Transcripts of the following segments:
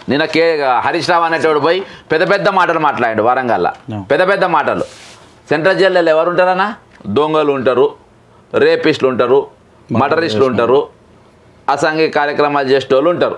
నిన్న కే హరీష్ రావు అనేటోడు పోయి పెద్ద పెద్ద మాటలు మాట్లాడాడు వరంగల్లో Yeah. పెద్ద పెద్ద మాటలు సెంట్రల్ జైల్లో ఎవరు ఉంటారన్నా దొంగలు ఉంటారు రేపిస్టులు ఉంటారు మటరిస్టులు ఉంటారు అసాంఘిక కార్యక్రమాలు చేసేటోళ్ళు ఉంటారు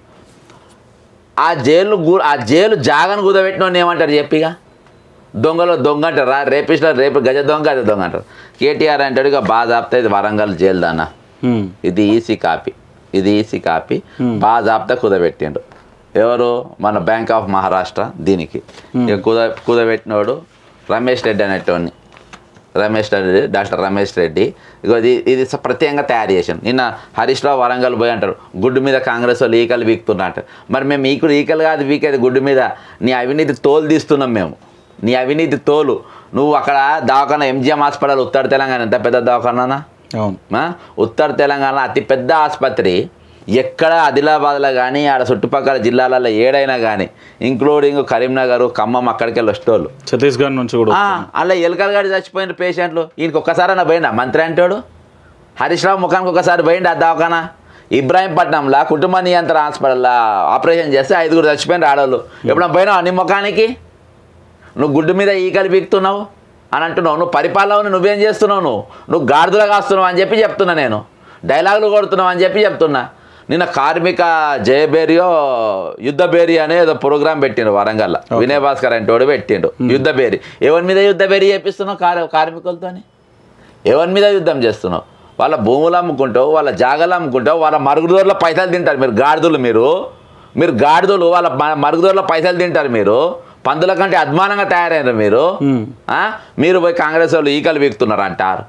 ఆ జైలు గు- ఆ జైలు జాగను కుదబెట్టిన ఏమంటారు చెప్పిగా దొంగలో దొంగ అంటారా రేపిస్టులు రేపు గజ దొంగ గజ దొంగ అంటారు కేటీఆర్ అంటాడు ఇక బాధాప్తా ఇది వరంగల్ జైలు దానా ఉమ్. ఇది ఈసీ కాపీ ఇది ఈసీ కాపీ బాజాబ్తా కుదబెట్టిండు ఎవరు మన బ్యాంక్ ఆఫ్ మహారాష్ట్ర దీనికి ఇక కుద కుదబెట్టినోడు రమేష్ రెడ్డి అనేటోడిని రమేష్ రెడ్డి డాక్టర్ రమేష్ రెడ్డి ఇగో ఇది ఇది స- ప్రత్యేకంగా తయారు చేసాను నిన్న హరీష్ రావు వరంగల్ పోయి అంటారు గుడ్డు మీద కాంగ్రెస్ వాళ్ళు ఈకలు వీక్తున్నా అంటారు మరి మేము ఈకుడు ఈకలు కాదు వీకేది గుడ్డు మీద నీ అవినీతి తోలు తీస్తున్నాం మేము నీ అవినీతి తోలు నువ్వు అక్కడ దవాఖాన ఎంజిఎం హాస్పిటల్ ఉత్తర తెలంగాణ ఎంత పెద్ద దవాఖానా అవును మా ఉత్తర తెలంగాణ అతిపెద్ద ఆసుపత్రి ఎక్కడ ఆదిలాబాద్లో కానీ ఆడ చుట్టుపక్కల జిల్లాలలో ఏడైనా కానీ ఇంక్లూడింగ్ కరీంనగర్ ఖమ్మం అక్కడికి వెళ్ళి వచ్చేటోళ్ళు ఛత్తీస్గఢ్ నుంచి కూడా ఆ, అలా ఎలకలు గడి చచ్చిపోయిన పేషెంట్లు ఈయనకి ఒక్కసారైనా పోయిందా మంత్రి అంటాడు హరీష్ రావు ముఖానికి ఒకసారి పోయింది ఆ దవాఖానా ఇబ్రాహీంపట్నంలో కుటుంబ నియంత్రణ హాస్పిటల్లో ఆపరేషన్ చేస్తే ఐదుగురు చచ్చిపోయిన ఆడవాళ్ళు ఎప్పుడైనా పోయినావు నీ ముఖానికి నువ్వు గుడ్డు మీద ఈకలు పీకుతున్నావు అని అంటున్నావు నువ్వు పరిపాలన నువ్వేం చేస్తున్నావు నువ్వు నువ్వు గాడిదలు కాస్తున్నావు అని చెప్పి చెప్తున్నా నేను డైలాగులు కొడుతున్నావు అని చెప్పి చెప్తున్నా నిన్న కార్మిక జయబేరియో యుద్ధ బేరి అనే ఏదో ప్రోగ్రామ్ పెట్టిండు వరంగల్ వినయ్ భాస్కర్ అంటే వాడు పెట్టిండు యుద్ధ బేరి ఎవరి మీద యుద్ధ బేరి చేపిస్తున్నావు కార్ కార్మికులతోని ఎవరి మీద యుద్ధం చేస్తున్నావు వాళ్ళ భూములు అమ్ముకుంటావు వాళ్ళ జాగాలు అమ్ముకుంటావు వాళ్ళ మరుగుదొరలో పైసలు తింటారు మీరు గాడిదలు మీరు మీరు గాడిదలు వాళ్ళ మ- మరుగుదొరలో పైసలు తింటారు మీరు పందుల కంటే అద్మానంగా తయారయ్యారు మీరు Hmm. ఆ? మీరు పోయి కాంగ్రెస్ వాళ్ళు ఈకలు వీక్తున్నారు అంటారు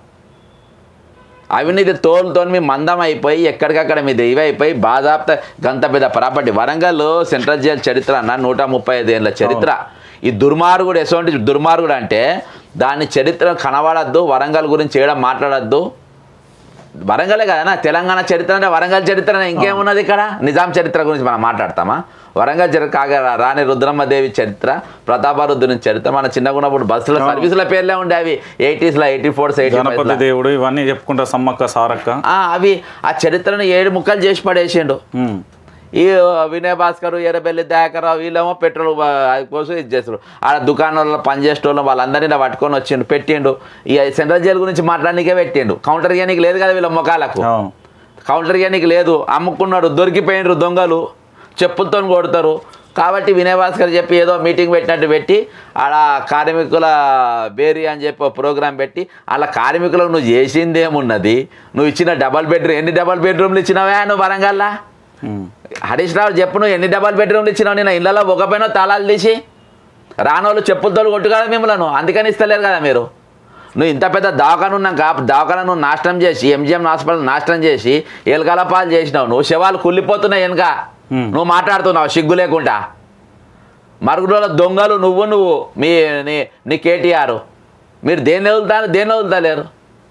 అవినీతి తోలుతో మీ మందం అయిపోయి ఎక్కడికక్కడ మీ దైవైపోయి బాధాప్త గంత పెద్ద ప్రాపర్టీ వరంగల్ సెంట్రల్ జైల్ చరిత్ర అన్న నూట ముప్పై ఐదు ఏళ్ళ చరిత్ర ఈ దుర్మార్గుడు ఎటువంటి దుర్మార్గుడు అంటే దాని చరిత్ర కనబడద్దు వరంగల్ గురించి చేయడం మాట్లాడద్దు వరంగలే కదా తెలంగాణ చరిత్ర అంటే వరంగల్ చరిత్ర ఇంకేమున్నది ఇక్కడ నిజాం చరిత్ర గురించి మనం మాట్లాడతామా వరంగల్ చరిత్ర కాగా రాణి రుద్రమ్మదేవి చరిత్ర ప్రతాపరుద్రుని చరిత్ర మన చిన్నగా ఉన్నప్పుడు బస్సుల సర్వీసుల పేర్లే ఉండే అవి ఎయిటీస్లో ఎయిటీ ఫోర్స్ ఎయిటీ గణపతి దేవుడు ఇవన్నీ చెప్పుకుంటా సమ్మక్క సారక్క ఆ, అవి ఆ చరిత్రను ఏడు ముక్కలు చేసి పడేసిండు ఉమ్. ఈ వినయ్ భాస్కర్ ఎర్రబెల్లి దయాకర్ వీళ్ళేమో పెట్రోల్ బ- అది కోసం ఇది చేస్తారు ఆడ దుకాణంలో పనిచేసేటోళ్ళు వాళ్ళందరినీ ఇలా పట్టుకొని వచ్చిండు పెట్టిండు ఈ సెంట్రల్ జైలు గురించి మాట్లాడడానికే పెట్టిండు కౌంటర్ ఇవ్వడానికి లేదు కదా వీళ్ళ ముఖాలకు అవును కౌంటర్ ఇవ్వడానికి లేదు అమ్ముకున్నాడు దొరికిపోయినరు దొంగలు చెప్పులతో కొడతారు కాబట్టి వినయ్ భాస్కర్ చెప్పి ఏదో మీటింగ్ పెట్టినట్టు పెట్టి ఆడ కార్మికుల బేరీ అని చెప్పి ఒక ప్రోగ్రాం పెట్టి అలా కార్మికులకు నువ్వు చేసింది ఏమున్నది నువ్వు ఇచ్చిన డబల్ బెడ్రూమ్ ఎన్ని డబల్ బెడ్రూమ్లు ఇచ్చినావా నువ్వు వరంగల్లా ఉమ్. హరీష్ రావు చెప్పు నువ్వు ఎన్ని డబల్ బెడ్రూమ్లు ఇచ్చినావు నేను ఇళ్ళలో ఒకపైన తాళాలు తీసి రానోళ్ళు చెప్పులతో కొట్టు కదా మిమ్మల్ని అందుకని ఇస్తలేరు కదా మీరు నువ్వు ఇంత పెద్ద దవాఖాన ఉన్నాక దవాఖాన నువ్వు నాశనం చేసి ఎంజిఎం హాస్పిటల్ నాశనం చేసి ఎలకల పాలు చేసినావు నువ్వు శవాలు కుళ్ళిపోతున్నాయి వెనుక Hmm. నువ్వు మాట్లాడుతున్నావు సిగ్గు లేకుండా మరుగుడోళ్ళ దొంగలు నువ్వు నువ్వు మీ నీ నీ కేటీఆర్ మీరు దేన్ని వదులుతారు దేన్ని వదులుతలేరు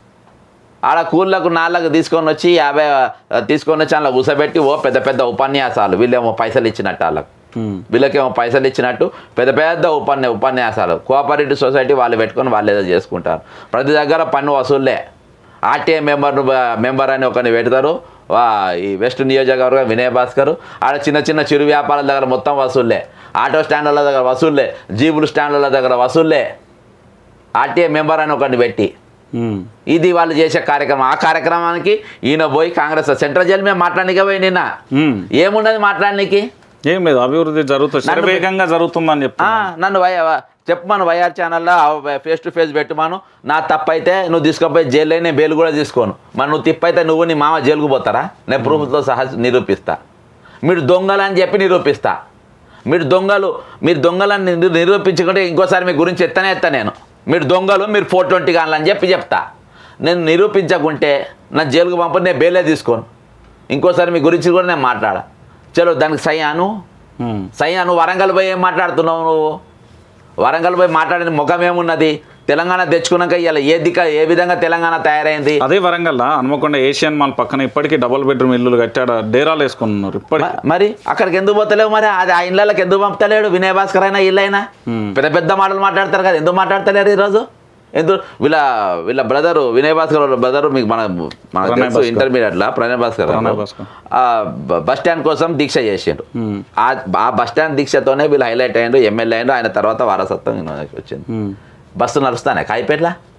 ఆడ కూళ్ళకు నాళ్ళకు తీసుకొని వచ్చి యాభై ఆ, తీసుకొని వచ్చి అలా కూసబెట్టి ఓ పెద్ద పెద్ద ఉపన్యాసాలు వీళ్ళేమో పైసలు ఇచ్చినట్టు వాళ్ళకు ఉమ్. వీళ్ళకేమో పైసలు ఇచ్చినట్టు పెద్ద పెద్ద ఉపన్య ఉపన్యాసాలు కోఆపరేటివ్ సొసైటీ వాళ్ళు పెట్టుకొని వాళ్ళు ఏదో చేసుకుంటారు ప్రతి దగ్గర పన్ను వసూళ్ళే ఆర్టీఐ మెంబర్ మెంబర్ అని ఒకరిని పెడతారు వా ఈ వెస్ట్ నియోజకవర్గం వినయ్ భాస్కర్ ఆడ చిన్న చిన్న చిరు వ్యాపారాల దగ్గర మొత్తం వసూళ్ళే ఆటో స్టాండ్ల దగ్గర వసూళ్ళే జీబులు స్టాండ్ల దగ్గర వసూళ్ళే ఆర్టీఐ మెంబర్ అని ఒకరిని పెట్టి ఉమ్. ఇది వాళ్ళు చేసే కార్యక్రమం ఆ కార్యక్రమానికి ఈయన పోయి కాంగ్రెస్ సెంట్రల్ జైలు మేము మాట్లాడనికే పోయి నిన్న ఉమ్. ఏమున్నది మాట్లాడడానికి ఏం లేదు అభివృద్ధి జరుగుతుంది శరవేగంగా జరుగుతుందని చెప్తా ఆ, నన్ను వై చెప్పమను వైఆర్ ఛానల్లో ఫేస్ టు ఫేస్ పెట్టమను నా తప్పు అయితే నువ్వు తీసుకుపోయి జైలు నేను బెయిల్ కూడా తీసుకోను మరి నువ్వు తిప్పైతే నువ్వు నీ మామ జైలుకు పోతారా నేను ప్రూఫ్తో సహా నిరూపిస్తా మీరు దొంగలని చెప్పి నిరూపిస్తా మీరు దొంగలు మీరు దొంగలని నిరూ- నిరూపించుకుంటే ఇంకోసారి మీ గురించి ఎత్తనే ఎత్తా నేను మీరు దొంగలు మీరు ఫోర్ ట్వంటీ కావాలని చెప్పి చెప్తా నేను నిరూపించకుంటే నా జైలుకు పంపని నేను బెయిలే తీసుకోను ఇంకోసారి మీ గురించి కూడా నేను మాట్లాడా చలో దానికి సై అను ఉమ్. సయ్యా నువ్వు వరంగల్ పోయి ఏం మాట్లాడుతున్నావు నువ్వు వరంగల్ పోయి మాట్లాడిన ముఖం ఏమున్నది తెలంగాణ తెచ్చుకున్నాక ఇలా ఏ దిక్క ఏ విధంగా తెలంగాణ తయారైంది అదే వరంగల్ హనుమకొండ ఏషియన్ మాల్ పక్కన ఇప్పటికీ డబుల్ బెడ్రూమ్ ఇల్లులు కట్టాడు డేరాలు వేసుకున్నారు ఇప్పటికి మ- మరి అక్కడికి ఎందుకు పోతలేవు మరి అది ఆ ఇళ్ళకి ఎందుకు పంపుతలేడు వినయ్ భాస్కర్ అయినా ఇల్లైనా Hmm. పెద్ద పెద్ద మాటలు మాట్లాడతారు కదా ఎందుకు మాట్లాడతలేరు ఈరోజు ఎందుకు వీళ్ళ వీళ్ళ బ్రదరు వినయ్ భాస్కర్ వాళ్ళ బ్రదరు మీకు మన మన ప్రణయ్ తెలుసు భాస్కర్. ఇంటర్మీడియట్లో ప్రణయ్ భాస్కర్ ప్రణయ్ గారు. భాస్కర్. ఆ బ- బస్ స్టాండ్ కోసం దీక్ష చేసిండు మ్మ్. ఆ ఆ బస్ స్టాండ్ దీక్షతోనే వీళ్ళు హైలైట్ అయ్యిండు ఎమ్మెల్యే అయ్యిండు ఆయన తర్వాత వారసత్వం ఈయనకి వచ్చింది మ్మ్. బస్సు నడుస్తానే కాయిపేట్ల